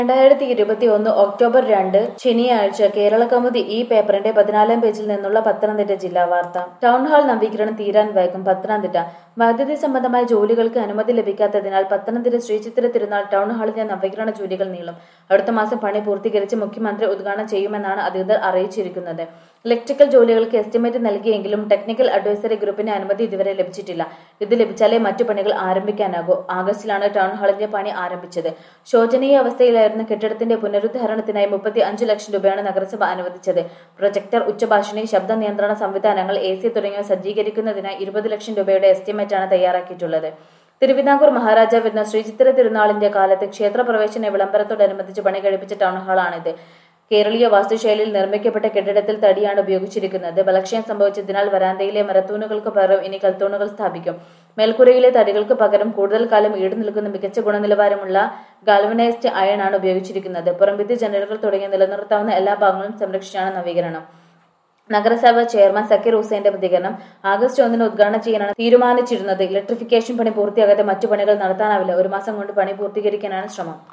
രണ്ടായിരത്തി ഇരുപത്തി ഒന്ന് ഒക്ടോബർ രണ്ട് ശനിയാഴ്ച കേരള കൗമുദി ഈ പേപ്പറിന്റെ പതിനാലാം പേജിൽ നിന്നുള്ള പത്തനംതിട്ട ജില്ലാ വാർത്ത ടൗൺ ഹാൾ നവീകരണം തീരാൻ വൈകും പത്തനംതിട്ട വൈദ്യുതി സംബന്ധമായ ജോലികൾക്ക് അനുമതി ലഭിക്കാത്തതിനാൽ പത്തനംതിട്ട ശ്രീചിത്ര തിരുനാൾ ടൗൺ ഹാളിന്റെ നവീകരണ ജോലികൾ നീളും അടുത്ത മാസം പണി പൂർത്തീകരിച്ച് മുഖ്യമന്ത്രി ഉദ്ഘാടനം ചെയ്യുമെന്നാണ് അധികൃതർ അറിയിച്ചിരിക്കുന്നത് ഇലക്ട്രിക്കൽ ജോലികൾക്ക് എസ്റ്റിമേറ്റ് നൽകിയെങ്കിലും ടെക്നിക്കൽ അഡ്വൈസറി ഗ്രൂപ്പിന്റെ അനുമതി ഇതുവരെ ലഭിച്ചിട്ടില്ല ഇത് ലഭിച്ചാലേ മറ്റു പണികൾ ആരംഭിക്കാനാകൂ ആഗസ്റ്റിലാണ് ടൗൺ ഹാളിന്റെ പണി ആരംഭിച്ചത് ശോചനീയ അവസ്ഥയിലായിരുന്ന കെട്ടിടത്തിന്റെ പുനരുദ്ധാരണത്തിനായി മുപ്പത്തി അഞ്ച് ലക്ഷം രൂപയാണ് നഗരസഭ അനുവദിച്ചത് പ്രൊജക്ടർ ഉച്ചഭാഷിണി ശബ്ദ നിയന്ത്രണ സംവിധാനങ്ങൾ എ സി തുടങ്ങിയവ സജ്ജീകരിക്കുന്നതിനായി ഇരുപത് ലക്ഷം രൂപയുടെ എസ്റ്റിമേറ്റാണ് തയ്യാറാക്കിയിട്ടുള്ളത് തിരുവിതാംകൂർ മഹാരാജാവ് വരുന്ന ശ്രീചിത്ര തിരുനാളിന്റെ കാലത്ത് ക്ഷേത്രപ്രവേശന വിളംബരത്തോടനുബന്ധിച്ച് പണി കഴിപ്പിച്ച ടൗൺ ഹാളാണിത് കേരളീയ വാസ്തുശൈലിയിൽ നിർമ്മിക്കപ്പെട്ട കെട്ടിടത്തിൽ തടിയാണ് ഉപയോഗിച്ചിരിക്കുന്നത് ബലക്ഷയം സംഭവിച്ചതിനാൽ വരാന്തയിലെ മരത്തൂണുകൾക്ക് പകരം ഇനി കൽത്തൂണുകൾ സ്ഥാപിക്കും മേൽക്കൂരയിലെ തടികൾക്ക് പകരം കൂടുതൽ കാലം ഈട് നിൽക്കുന്ന മികച്ച ഗുണനിലവാരമുള്ള ഗാൽവനൈസ്ഡ് അയൺ ആണ് ഉപയോഗിച്ചിരിക്കുന്നത് പുറംഭിത്തി ജനലുകൾ തുടങ്ങിയ നിലനിർത്താവുന്ന എല്ലാ ഭാഗങ്ങളും സംരക്ഷിച്ചാണ് നവീകരണം നഗരസഭ ചെയർമാൻ സക്കീർ ഹുസൈന്റെ പ്രതികരണം ആഗസ്റ്റ് ഒന്നിന് ഉദ്ഘാടനം ചെയ്യാനാണ് തീരുമാനിച്ചിരുന്നത് ഇലക്ട്രിഫിക്കേഷൻ പണി പൂർത്തിയാകാതെ മറ്റു പണികൾ നടത്താനാവില്ല ഒരു മാസം കൊണ്ട് പണി പൂർത്തീകരിക്കാനാണ് ശ്രമം